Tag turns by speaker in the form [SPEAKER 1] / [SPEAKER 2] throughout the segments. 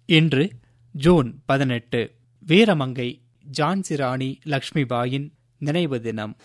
[SPEAKER 1] இன்று ஜூன் பதினெட்டு வீரமங்கை ஜான்சி ராணி லக்ஷ்மிபாயின் நினைவு தினம்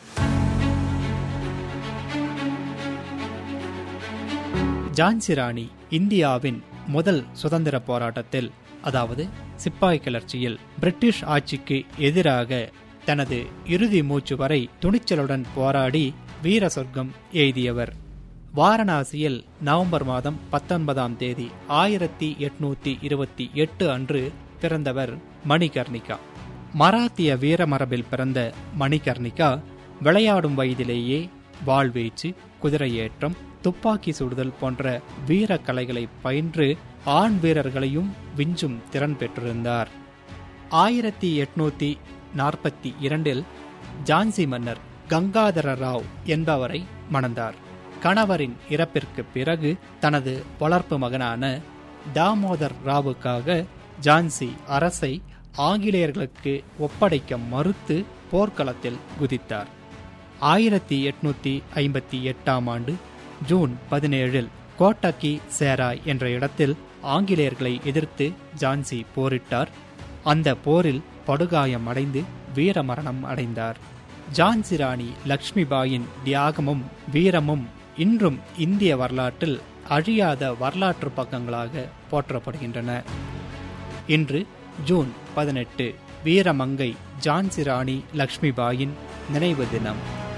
[SPEAKER 1] ஜான்சி ராணி இந்தியாவின் முதல் சுதந்திர போராட்டத்தில் அதாவது சிப்பாய் கிளர்ச்சியில் பிரிட்டிஷ் ஆட்சிக்கு எதிராக தனது இறுதி மூச்சு வரை துணிச்சலுடன் போராடி வீர சொர்க்கம் எய்தியவர் வாரணாசியில் நவம்பர் மாதம் பத்தொன்பதாம் தேதி ஆயிரத்தி எட்நூத்தி இருபத்தி எட்டு அன்று பிறந்தவர் மணிகர்ணிகா மராத்திய வீரமரபில் பிறந்த மணிகர்ணிகா விளையாடும் வயதிலேயே வாழ்வீச்சு குதிரையேற்றம் துப்பாக்கி சுடுதல் போன்ற வீர கலைகளை பயின்று ஆண் வீரர்களையும் விஞ்சும் திறன் பெற்றிருந்தார் ஆயிரத்தி எட்நூத்தி நாற்பத்தி இரண்டில் ஜான்சி மன்னர் கங்காதர ராவ் என்பவரை மணந்தார் கணவரின் இறப்பிற்கு பிறகு தனது வளர்ப்பு மகனான தாமோதர் ராவுக்காக ஜான்சி அரசை ஆங்கிலேயர்களுக்கு ஒப்படைக்க மறுத்து போர்க்களத்தில் குதித்தார் ஆயிரத்தி எட்நூத்தி ஐம்பத்தி எட்டாம் ஆண்டு ஜூன் பதினேழில் கோட்டக்கி சேராய் என்ற இடத்தில் ஆங்கிலேயர்களை எதிர்த்து ஜான்சி போரிட்டார் அந்த போரில் படுகாயம் அடைந்து வீரமரணம் அடைந்தார் ஜான்சி ராணி லக்ஷ்மிபாயின் தியாகமும் வீரமும் இன்றும் இந்திய வரலாற்றில் அழியாத வரலாற்று பக்கங்களாக போற்றப்படுகின்றன இன்று ஜூன் பதினெட்டு வீரமங்கை ஜான்சி ராணி லக்ஷ்மிபாயின் நினைவு தினம்